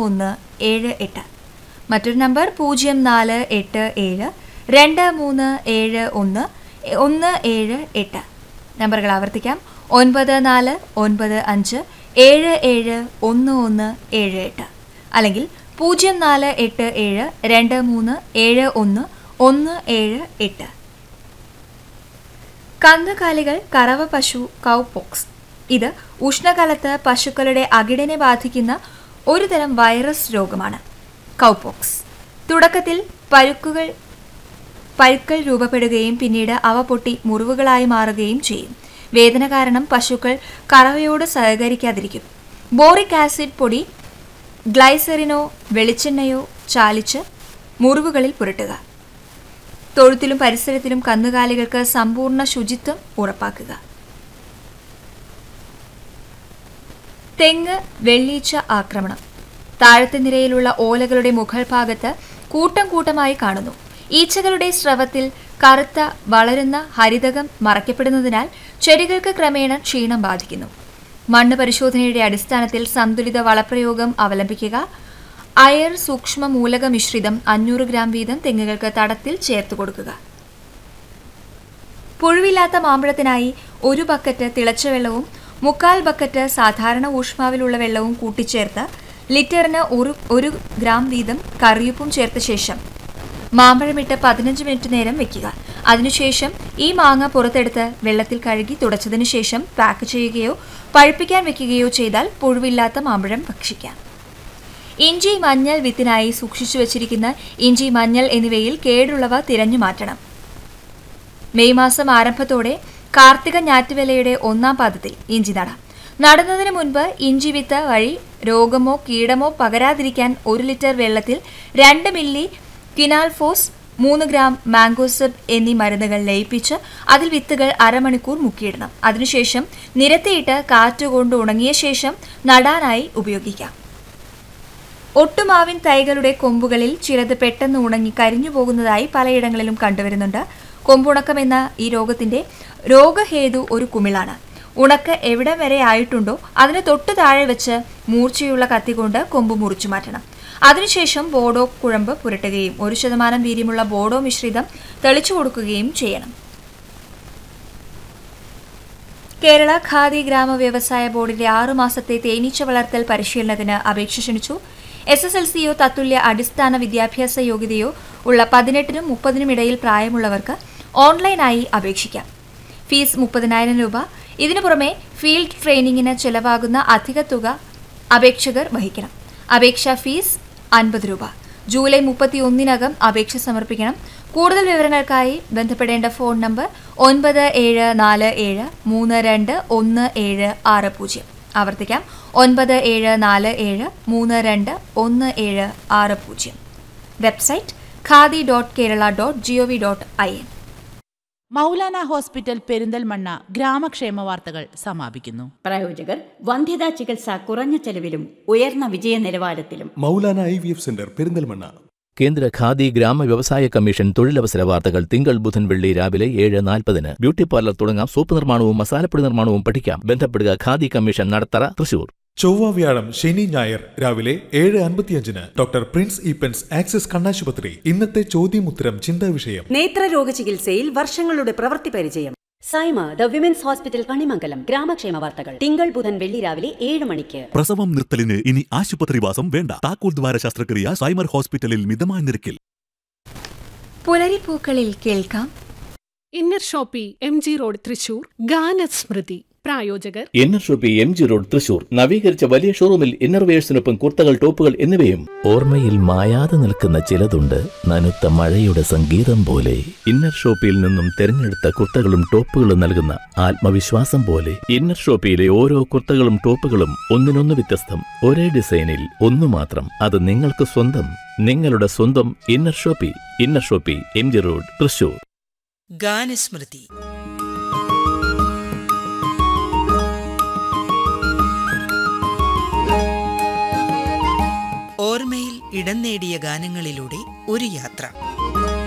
ഒന്ന് ഏഴ് എട്ട് മറ്റൊരു നമ്പർ പൂജ്യം നാല് എട്ട് ഏഴ് രണ്ട് മൂന്ന് ഏഴ് ഒന്ന് ഒന്ന് ഏഴ് എട്ട് നമ്പറുകൾ ആവർത്തിക്കാം ഒൻപത് നാല് ഒൻപത് അഞ്ച് ഏഴ് ഏഴ് ഒന്ന് ഒന്ന് ഏഴ് എട്ട് അല്ലെങ്കിൽ പൂജ്യം നാല് എട്ട് ഏഴ് രണ്ട് മൂന്ന് ഏഴ് ഒന്ന് ഒന്ന് ഏഴ് എട്ട് കന്നുകാലികൾ കറവ പശു കൗപോക്സ് ഇത് ഉഷ്ണകാലത്ത് പശുക്കളുടെ അകിടിനെ ബാധിക്കുന്ന ഒരുതരം വൈറസ് രോഗമാണ് കൗപോക്സ് തുടക്കത്തിൽ പരുക്കുകൾ പരുക്കൾ രൂപപ്പെടുകയും പിന്നീട് അവ പൊട്ടി മുറിവുകളായി മാറുകയും ചെയ്യും വേദന കാരണം പശുക്കൾ കറവയോട് സഹകരിക്കാതിരിക്കും ബോറിക് ആസിഡ് പൊടി ഗ്ലൈസറിനോ വെളിച്ചെണ്ണയോ ചാലിച്ച് മുറിവുകളിൽ പുരട്ടുക തൊഴുത്തിലും പരിസരത്തിലും കന്നുകാലികൾക്ക് സമ്പൂർണ്ണ ശുചിത്വം ഉറപ്പാക്കുക തെങ്ങ് വെള്ളീച്ച ആക്രമണം താഴത്തെ നിരയിലുള്ള ഓലകളുടെ മുകൾ ഭാഗത്ത് കൂട്ടം കൂട്ടമായി കാണുന്നു ഈച്ചകളുടെ സ്രവത്തിൽ കറുത്ത വളരുന്ന ഹരിതകം മറയ്ക്കപ്പെടുന്നതിനാൽ ചെടികൾക്ക് ക്രമേണ ക്ഷീണം ബാധിക്കുന്നു മണ്ണ് പരിശോധനയുടെ അടിസ്ഥാനത്തിൽ സന്തുലിത വളപ്രയോഗം അവലംബിക്കുക അയർ സൂക്ഷ്മ മൂലക മിശ്രിതം അഞ്ഞൂറ് ഗ്രാം വീതം തെങ്ങുകൾക്ക് തടത്തിൽ ചേർത്ത് കൊടുക്കുക പുഴുവില്ലാത്ത മാമ്പഴത്തിനായി ഒരു ബക്കറ്റ് തിളച്ച വെള്ളവും മുക്കാൽ ബക്കറ്റ് സാധാരണ ഊഷ്മാവിലുള്ള വെള്ളവും കൂട്ടിച്ചേർത്ത് ലിറ്ററിന് ഒരു ഒരു ഗ്രാം വീതം കറിയുപ്പും ചേർത്ത ശേഷം മാമ്പഴമിട്ട് പതിനഞ്ച് മിനിറ്റ് നേരം വെക്കുക അതിനുശേഷം ഈ മാങ്ങ പുറത്തെടുത്ത് വെള്ളത്തിൽ കഴുകി തുടച്ചതിനു ശേഷം പാക്ക് ചെയ്യുകയോ പഴുപ്പിക്കാൻ വെക്കുകയോ ചെയ്താൽ പുഴുവില്ലാത്ത മാമ്പഴം ഭക്ഷിക്കാം ഇഞ്ചി മഞ്ഞൾ വിത്തിനായി സൂക്ഷിച്ചു വച്ചിരിക്കുന്ന ഇഞ്ചി മഞ്ഞൾ എന്നിവയിൽ കേടുള്ളവ തിരഞ്ഞു മാറ്റണം മെയ് മാസം ആരംഭത്തോടെ കാർത്തിക ഞാറ്റുവേലയുടെ ഒന്നാം പാദത്തിൽ ഇഞ്ചി നടാം നടുന്നതിന് മുൻപ് ഇഞ്ചി വിത്ത് വഴി രോഗമോ കീടമോ പകരാതിരിക്കാൻ ഒരു ലിറ്റർ വെള്ളത്തിൽ രണ്ട് മില്ലി കിനാൽഫോസ് മൂന്ന് ഗ്രാം മാംഗോസബ് എന്നീ മരുന്നുകൾ ലയിപ്പിച്ച് അതിൽ വിത്തുകൾ അരമണിക്കൂർ മുക്കിയിടണം അതിനുശേഷം നിരത്തിയിട്ട് കാറ്റുകൊണ്ട് ഉണങ്ങിയ ശേഷം നടാനായി ഉപയോഗിക്കാം ഒട്ടുമാവിൻ തൈകളുടെ കൊമ്പുകളിൽ ചിലത് പെട്ടെന്ന് ഉണങ്ങി കരിഞ്ഞു പോകുന്നതായി പലയിടങ്ങളിലും കണ്ടുവരുന്നുണ്ട് കൊമ്പുണക്കം എന്ന ഈ രോഗത്തിന്റെ രോഗഹേതു ഒരു കുമിളാണ് ഉണക്ക് എവിടെ വരെ ആയിട്ടുണ്ടോ അതിന് തൊട്ടു താഴെ വെച്ച് മൂർച്ചയുള്ള കത്തി കൊണ്ട് കൊമ്പ് മുറിച്ചു മാറ്റണം അതിനുശേഷം ബോഡോ കുഴമ്പ് പുരട്ടുകയും ഒരു ശതമാനം വീര്യമുള്ള ബോഡോ മിശ്രിതം തെളിച്ചു കൊടുക്കുകയും ചെയ്യണം കേരള ഖാദി ഗ്രാമ വ്യവസായ ബോർഡിന്റെ ആറു മാസത്തെ തേനീച്ച വളർത്തൽ പരിശീലനത്തിന് അപേക്ഷ ക്ഷണിച്ചു എസ് എസ് എൽ സിയോ തത്തുല്യ അടിസ്ഥാന വിദ്യാഭ്യാസ യോഗ്യതയോ ഉള്ള പതിനെട്ടിനും മുപ്പതിനും ഇടയിൽ പ്രായമുള്ളവർക്ക് ഓൺലൈനായി അപേക്ഷിക്കാം ഫീസ് മുപ്പതിനായിരം രൂപ ഇതിനു പുറമെ ഫീൽഡ് ട്രെയിനിങ്ങിന് ചെലവാകുന്ന അധിക തുക അപേക്ഷകർ വഹിക്കണം അപേക്ഷാ ഫീസ് അൻപത് രൂപ ജൂലൈ മുപ്പത്തിയൊന്നിനകം അപേക്ഷ സമർപ്പിക്കണം കൂടുതൽ വിവരങ്ങൾക്കായി ബന്ധപ്പെടേണ്ട ഫോൺ നമ്പർ ഒൻപത് ഏഴ് നാല് ഏഴ് മൂന്ന് രണ്ട് ഒന്ന് ഏഴ് ആറ് പൂജ്യം ആവർത്തിക്കാം ഒൻപത് ഏഴ് നാല് ഏഴ് മൂന്ന് രണ്ട് ഒന്ന് ഏഴ് ആറ് പൂജ്യം website khadi dot Kerala dot G O V dot I N Maulana hospital Perinthalmanna ഗ്രാമക്ഷേമ വാർത്തകൾ സമാപിക്കുന്നു പ്രായോജകർ വന്ധ്യതാ ചികിത്സ കുറഞ്ഞ ചെലവിലും ഉയർന്ന വിജയ നിലവാരത്തിലും Maulana I V F centre Perinthalmanna കേന്ദ്ര ഖാദി ഗ്രാമ വ്യവസായ കമ്മീഷൻ തൊഴിലവസര വാർത്തകൾ തിങ്കൾ ബുധൻ വെള്ളി രാവിലെ ഏഴ് നാൽപ്പതിന് ബ്യൂട്ടി പാർലർ തുടങ്ങാം സോപ്പ് നിർമ്മാണവും മസാലപ്പൊടി നിർമ്മാണവും പഠിക്കാം ബന്ധപ്പെടുക ഖാദി കമ്മീഷൻ നടത്തറ തൃശൂർ ചൊവ്വ വ്യാഴം ശനി ഞായർ രാവിലെ ഏഴ് അൻപത്തിയഞ്ചിന് ഡോക്ടർ പ്രിൻസ് ഈപ്പൻസ് ആക്സിസ് കണ്ണാശുപത്രി ഇന്നത്തെ ചോദ്യമുത്തരം ചിന്താ വിഷയം നേത്രരോഗ ചികിത്സയിൽ വർഷങ്ങളുടെ പ്രവൃത്തി പരിചയം Saima the women's hospital Kanimangalam ഗ്രാമക്ഷേമ വാർത്തകൾ തിങ്കൾ ബുധൻ വെള്ളി രാവിലെ ഏഴ് മണിക്ക് പ്രസവം നിർത്തലിന് ഇനി ആശുപത്രിവാസം വേണ്ട താക്കോൽ ദ്വാര ശസ്ത്രക്രിയ സൈമർ ഹോസ്പിറ്റലിൽ മിതമായ നിരക്കിൽ പുലരിപ്പൂക്കളിൽ കേൾക്കാം Inner Shoppy M G road Thrissur ഗാനസ്മൃതി പ്രായോജകർ Inner Shoppy M G road Thrissur നവീകരിച്ച വലിയ ഷോറൂമിൽ ഇന്നർവേഴ്സിനൊപ്പം കുർത്തകൾ ടോപ്പുകൾ എന്നിവയും ഓർമ്മയിൽ മായാതെ നിൽക്കുന്ന ചിലതുണ്ട് നനുത്ത മഴയുടെ സംഗീതം പോലെ ഇന്നർ ഷോപ്പിയിൽ നിന്നും തിരഞ്ഞെടുത്ത കുർത്തകളും ടോപ്പുകളും നൽകുന്ന ആത്മവിശ്വാസം പോലെ ഇന്നർ ഷോപ്പിയിലെ ഓരോ കുർത്തകളും ടോപ്പുകളും ഒന്നിനൊന്ന് വ്യത്യസ്തം ഒരേ ഡിസൈനിൽ ഒന്നു മാത്രം അത് നിങ്ങൾക്ക് സ്വന്തം നിങ്ങളുടെ സ്വന്തം Inner Shoppy Inner Shoppy M G road Thrissur ഗാനസ്മൃതി ഓർമ്മയിൽ ഇടം നേടിയ ഗാനങ്ങളിലൂടെ ഒരു യാത്ര